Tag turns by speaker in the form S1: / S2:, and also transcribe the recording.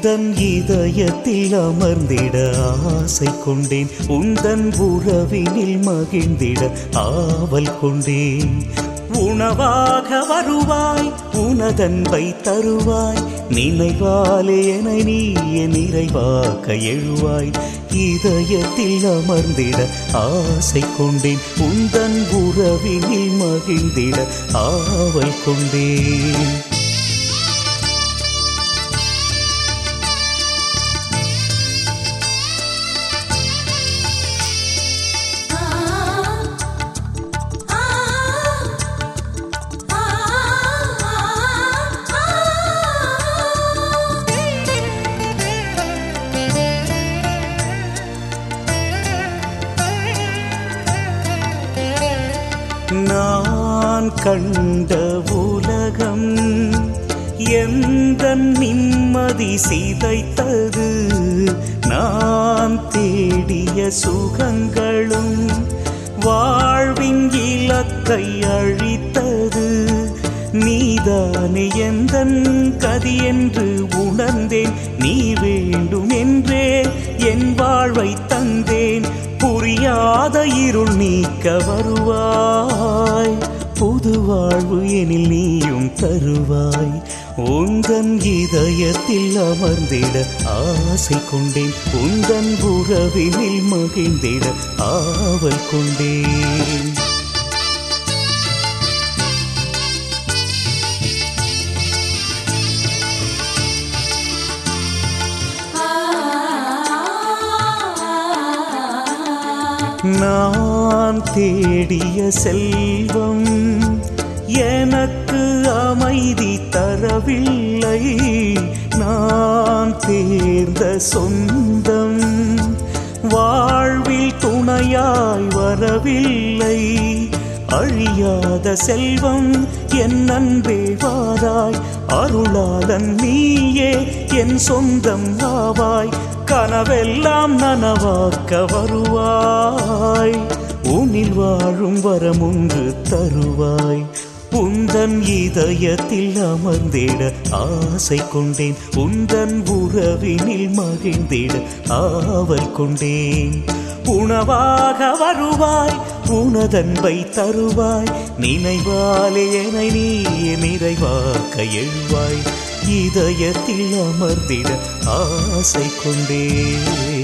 S1: உந்தன் இதயத்தில் அமர்ந்திட ஆசை கொண்டேன் உந்தன் உறவினில் மகிழ்ந்திட ஆவல் கொண்டேன் உணவாக வருவாய் உனதன்பை தருவாய் நினைவாலே என நீ நிறைவாக்க எழுவாய் இதயத்தில் அமர்ந்திட ஆசை கொண்டேன் உந்தன் உறவினில் மகிழ்ந்திட ஆவல் கொண்டேன் நான் கண்ட உலகம் எந்த நிம்மதி சிதைத்தது நான் தேடிய சுகங்களும் வாழ்வின் இலக்கை அழித்தது நீதானே எந்த கதி என்று உணர்ந்தேன் நீ வேண்டும் என்றே என் வாழ்வை தந்தேன் புரியாத இருள் நீக்க வருவாய் புது வாழ்வு எனில் நீயும் தருவாய் உந்தன் இதயத்தில் அமர்ந்திட ஆசை கொண்டேன் உந்தன் உறவினில் மகிழ்ந்திட ஆவல் கொண்டேன் நான் தேடிய செல்வம் எனக்கு அமைதி தரவில்லை நான் தேர்ந்த சொந்தம் வாழ்வில் துணையாய் வரவில்லை அழியாத செல்வம் என் அன்பே வாராய் அருளாளன் நீயே என் சொந்தம் ஆவாய் கனவெல்லாம் நனவாக்க வருவாய் உனில் வாழும் வரமுண்டு தருவாய் உந்தன் இதயத்தில் அமர்ந்திட ஆசை கொண்டேன் உந்தன் உறவினில் மகிழ்ந்திட ஆவல் கொண்டேன் உணவாக வருவாய் உனதன்பை தருவாய் நினைவாலே என நீ நிறைவாக்க எழுவாய் இதயத்தில் அமர்ந்திட ஆசை கொண்டேன்